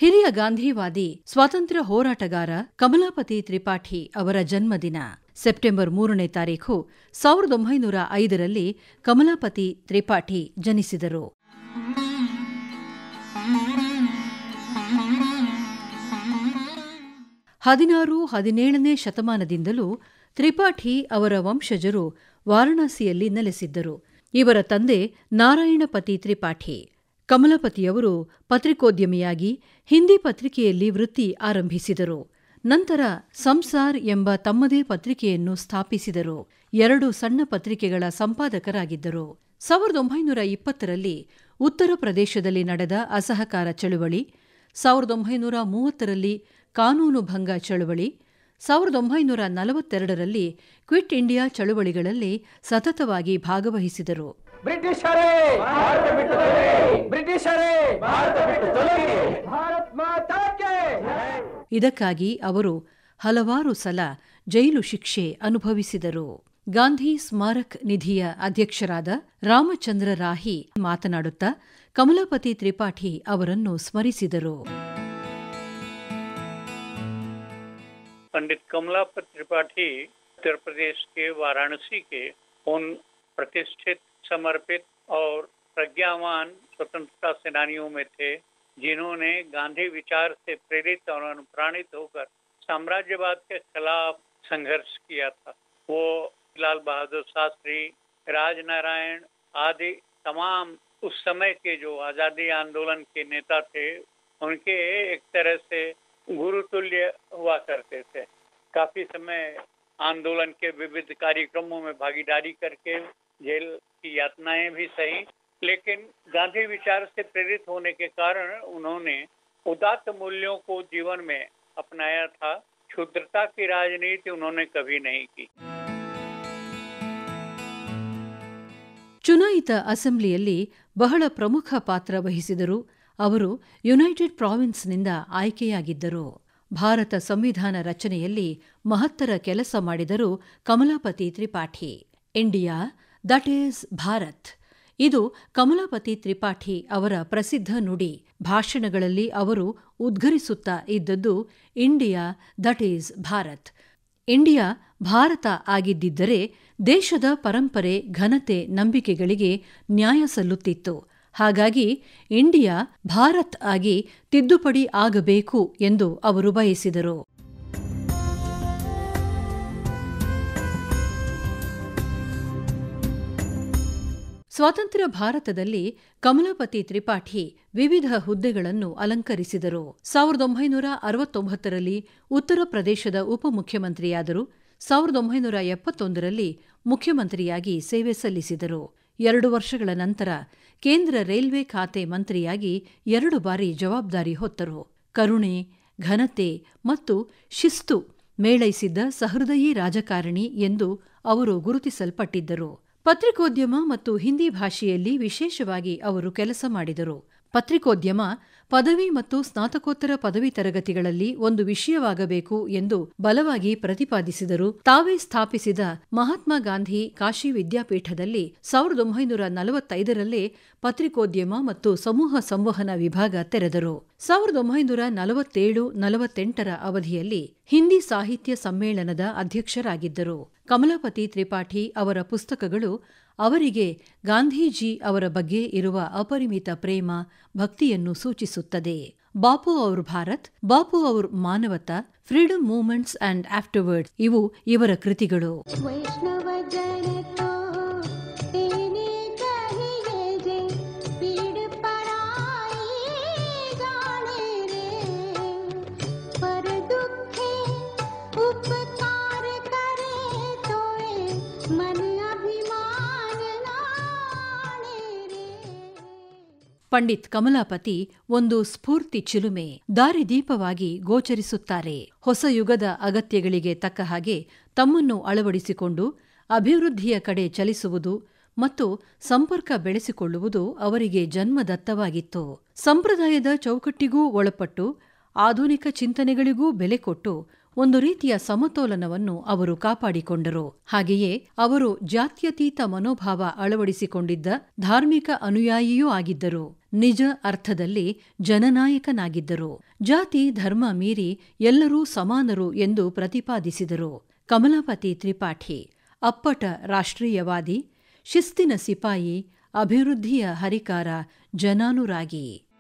ಹಿರಿಯ ಗಾಂಧಿವಾದಿ ಸ್ವಾತಂತ್ರ್ಯ ಹೋರಾಟಗಾರ ಕಮಲಾಪತಿ ತ್ರಿಪಾಠಿ ಅವರ ಜನ್ಮದಿನ ಸೆಪ್ಟೆಂಬರ್ ಮೂರನೇ ತಾರೀಖು ಸಾವಿರದ ಒಂಬೈನೂರ ಐದರಲ್ಲಿ ಕಮಲಾಪತಿ ತ್ರಿಪಾಠಿ ಜನಿಸಿದರು ಹದಿನಾರು ಹದಿನೇಳನೇ ಶತಮಾನದಿಂದಲೂ ತ್ರಿಪಾಠಿ ಅವರ ವಂಶಜರು ವಾರಣಾಸಿಯಲ್ಲಿ ನೆಲೆಸಿದ್ದರು ಇವರ ತಂದೆ ನಾರಾಯಣಪತಿ ತ್ರಿಪಾಠಿ ಕಮಲಪತಿಯವರು ಪತ್ರಿಕೋದ್ಯಮಿಯಾಗಿ ಹಿಂದಿ ಪತ್ರಿಕೆಯಲ್ಲಿ ವೃತ್ತಿ ಆರಂಭಿಸಿದರು ನಂತರ ಸಂಸಾರ್ ಎಂಬ ತಮ್ಮದೇ ಪತ್ರಿಕೆಯನ್ನು ಸ್ಥಾಪಿಸಿದರು ಎರಡು ಸಣ್ಣ ಪತ್ರಿಕೆಗಳ ಸಂಪಾದಕರಾಗಿದ್ದರು ಸಾವಿರದ ಒಂಬೈನೂರ ಇಪ್ಪತ್ತರಲ್ಲಿ ಉತ್ತರ ಪ್ರದೇಶದಲ್ಲಿ ನಡೆದ ಅಸಹಕಾರ ಚಳುವಳಿ ಸಾವಿರದ ಒಂಬೈನೂರ ಮೂವತ್ತರಲ್ಲಿ ಕಾನೂನು ಭಂಗ ಚಳುವಳಿ ಸಾವಿರದ ಒಂಬೈನೂರ ನಲವತ್ತೆರಡರಲ್ಲಿ ಕ್ವಿಟ್ ಇಂಡಿಯಾ ಚಳುವಳಿಗಳಲ್ಲಿ ಸತತವಾಗಿ ಭಾಗವಹಿಸಿದರು ಬ್ರಿಟಿಷರೇ ಭಾರತ ಬಿಟ್ಟು ತೊಲಗಿ ಬ್ರಿಟಿಷರೇ ಭಾರತ ಬಿಟ್ಟು ತೊಲಗಿ ಭಾರತ್ ಮಾತಾಕ್ಕೆ ಇದಕ್ಕಾಗಿ ಅವರು ಹಲವಾರು ಸಲ ಜೈಲು ಶಿಕ್ಷೆ ಅನುಭವಿಸಿದರು ಗಾಂಧಿ ಸ್ಮಾರಕ್ ನಿಧಿಯ ಅಧ್ಯಕ್ಷರಾದ ರಾಮಚಂದ್ರ ರಾಹಿ ಮಾತನಾಡುತ್ತಾ ಕಮಲಾಪತಿ ತ್ರಿಪಾಠಿ ಅವರನ್ನು ಸ್ಮರಿಸಿದರು पंडित कमलापत त्रिपाठी उत्तर प्रदेश के वाराणसी के उन प्रतिष्ठित समर्पित और प्रज्ञावान स्वतंत्रता सेनानियों में थे जिन्होंने गांधी विचार से प्रेरित और अनुप्राणित होकर साम्राज्यवाद के खिलाफ संघर्ष किया था वो लाल बहादुर शास्त्री राजनारायण आदि तमाम उस समय के जो आजादी आंदोलन के नेता थे उनके एक तरह से गुरुतुल्य हुआ करते थे काफी समय आंदोलन के विविध कार्यक्रमों में भागीदारी करके जेल की यातनाएं भी सही लेकिन गांधी विचार से प्रेरित होने के कारण उन्होंने उदात्त मूल्यों को जीवन में अपनाया था क्षुद्रता की राजनीति उन्होंने कभी नहीं की ಚುನಾಯಿತ ಅಸೆಂಬ್ಲಿಯಲ್ಲಿ ಬಹಳ ಪ್ರಮುಖ ಪಾತ್ರ ವಹಿಸಿದರು ಅವರು ಯುನೈಟೆಡ್ ಪ್ರಾವಿನ್ಸ್ನಿಂದ ಆಯ್ಕೆಯಾಗಿದ್ದರು ಭಾರತ ಸಂವಿಧಾನ ರಚನೆಯಲ್ಲಿ ಮಹತ್ತರ ಕೆಲಸ ಮಾಡಿದರು Kamalapati Tripathi India that is Bharat ಇದು ಕಮಲಾಪತಿ ತ್ರಿಪಾಠಿ ಅವರ ಪ್ರಸಿದ್ಧ ನುಡಿ ಭಾಷಣಗಳಲ್ಲಿ ಅವರು ಉದ್ಘರಿಸುತ್ತಾ ಇದ್ದದ್ದು India that is Bharat India Bharat ಆಗಿದ್ದಿದ್ದರೆ ದೇಶದ ಪರಂಪರೆ ಘನತೆ ನಂಬಿಕೆಗಳಿಗೆ ನ್ಯಾಯ ಸಲ್ಲುತ್ತಿತ್ತು ಹಾಗಾಗಿ ಇಂಡಿಯಾ ಭಾರತ್ ಆಗಿ ತಿದ್ದುಪಡಿ ಆಗಬೇಕು ಎಂದು ಅವರು ಬಯಸಿದರು ಸ್ವಾತಂತ್ರ್ಯ ಭಾರತದಲ್ಲಿ ಕಮಲಾಪತಿ ತ್ರಿಪಾಠಿ ವಿವಿಧ ಹುದ್ದೆಗಳನ್ನು ಅಲಂಕರಿಸಿದರು ಸಾವಿರದ ಒಂಬೈನೂರ ಅರವತ್ತೊಂಬತ್ತರಲ್ಲಿ ಉತ್ತರ ಪ್ರದೇಶದ ಉಪಮುಖ್ಯಮಂತ್ರಿಯಾದರು ಸಾವಿರದ ಒಂಬೈನೂರ ಎಪ್ಪತ್ತೊಂದರಲ್ಲಿ ಮುಖ್ಯಮಂತ್ರಿಯಾಗಿ ಸೇವೆ ಸಲ್ಲಿಸಿದರು ಎರಡು ವರ್ಷಗಳ ನಂತರ ಕೇಂದ್ರ ರೈಲ್ವೆ ಖಾತೆ ಮಂತ್ರಿಯಾಗಿ ಎರಡು ಬಾರಿ ಜವಾಬ್ದಾರಿ ಹೊತ್ತರು ಕರುಣೆ ಘನತೆ ಮತ್ತು ಶಿಸ್ತು ಮೇಳೈಸಿದ್ದ ಸಹೃದಯಿ ರಾಜಕಾರಣಿ ಎಂದು ಅವರು ಗುರುತಿಸಲ್ಪಟ್ಟಿದ್ದರು ಪತ್ರಿಕೋದ್ಯಮ ಮತ್ತು ಹಿಂದಿ ಭಾಷೆಯಲ್ಲಿ ವಿಶೇಷವಾಗಿ ಅವರು ಕೆಲಸ ಮಾಡಿದರು ಪತ್ರಿಕೋದ್ಯಮ ಪದವಿ ಮತ್ತು ಸ್ನಾತಕೋತ್ತರ ಪದವಿ ತರಗತಿಗಳಲ್ಲಿ ಒಂದು ವಿಷಯವಾಗಬೇಕು ಎಂದು ಬಲವಾಗಿ ಪ್ರತಿಪಾದಿಸಿದರು ತಾವೇ ಸ್ಥಾಪಿಸಿದ ಮಹಾತ್ಮ ಗಾಂಧಿ ಕಾಶಿ ವಿದ್ಯಾಪೀಠದಲ್ಲಿ ಸಾವಿರದ ಒಂಬೈನೂರ ನಲವತ್ತೈದರಲ್ಲೇ ಪತ್ರಿಕೋದ್ಯಮ ಮತ್ತು ಸಮೂಹ ಸಂವಹನ ವಿಭಾಗ ತೆರೆದರು ಸಾವಿರದ ಒಂಬೈನೂರ ನಲವತ್ತೇಳು ನಲವತ್ತೆಂಟರ ಅವಧಿಯಲ್ಲಿ ಹಿಂದಿ ಸಾಹಿತ್ಯ ಸಮ್ಮೇಳನದ ಅಧ್ಯಕ್ಷರಾಗಿದ್ದರು ಕಮಲಾಪತಿ ತ್ರಿಪಾಠಿ ಅವರ ಪುಸ್ತಕಗಳು ಅವರಿಗೆ ಗಾಂಧೀಜಿ ಅವರ ಬಗ್ಗೆ ಇರುವ ಅಪರಿಮಿತ ಪ್ರೇಮ ಭಕ್ತಿಯನ್ನು ಸೂಚಿಸುತ್ತದೆ ಬಾಪು ಔರ್ ಭಾರತ್ ಬಾಪು ಔರ್ ಮಾನವತಾ ಫ್ರೀಡಮ್ ಮೂವ್ಮೆಂಟ್ಸ್ ಅಂಡ್ ಆಫ್ಟರ್ವರ್ಡ್ ಇವು ಇವರ ಕೃತಿಗಳು वैष्णव जन तो तेने कहिए जे पीड़ पराई जाने रे पर दुखे उपकार करे तोए मन अभिमान नाणे रे ಪಂಡಿತ್ ಕಮಲಾಪತಿ ಒಂದು ಸ್ಫೂರ್ತಿ ಚಿಲುಮೆ ದಾರಿದೀಪವಾಗಿ ಗೋಚರಿಸುತ್ತಾರೆ ಹೊಸ ಯುಗದ ಅಗತ್ಯಗಳಿಗೆ ತಕ್ಕ ಹಾಗೆ ತಮ್ಮನ್ನು ಅಳವಡಿಸಿಕೊಂಡು ಅಭಿವೃದ್ಧಿಯ ಕಡೆ ಚಲಿಸುವುದು ಮತ್ತು ಸಂಪರ್ಕ ಬೆಳೆಸಿಕೊಳ್ಳುವುದು ಅವರಿಗೆ ಜನ್ಮದತ್ತವಾಗಿತ್ತು ಸಂಪ್ರದಾಯದ ಚೌಕಟ್ಟಿಗೂ ಒಳಪಟ್ಟು ಆಧುನಿಕ ಚಿಂತನೆಗಳಿಗೂ ಬೆಲೆ ಕೊಟ್ಟು ಒಂದು ರೀತಿಯ ಸಮತೋಲನವನ್ನು ಅವರು ಕಾಪಾಡಿಕೊಂಡರು ಹಾಗೆಯೇ ಅವರು ಜಾತ್ಯತೀತ ಮನೋಭಾವ ಅಳವಡಿಸಿಕೊಂಡಿದ್ದ ಧಾರ್ಮಿಕ ಅನುಯಾಯಿಯೂ ಆಗಿದ್ದರು ನಿಜ ಅರ್ಥದಲ್ಲಿ ಜನನಾಯಕನಾಗಿದ್ದರು ಜಾತಿ ಧರ್ಮ ಮೀರಿ ಎಲ್ಲರೂ ಸಮಾನರು ಎಂದು ಪ್ರತಿಪಾದಿಸಿದರು ಕಮಲಾಪತಿ ತ್ರಿಪಾಠಿ ಅಪ್ಪಟ ರಾಷ್ಟ್ರೀಯವಾದಿ ಶಿಸ್ತಿನ ಸಿಪಾಯಿ ಅಭಿವೃದ್ಧಿಯ ಹರಿಕಾರ ಜನಾನುರಾಗಿ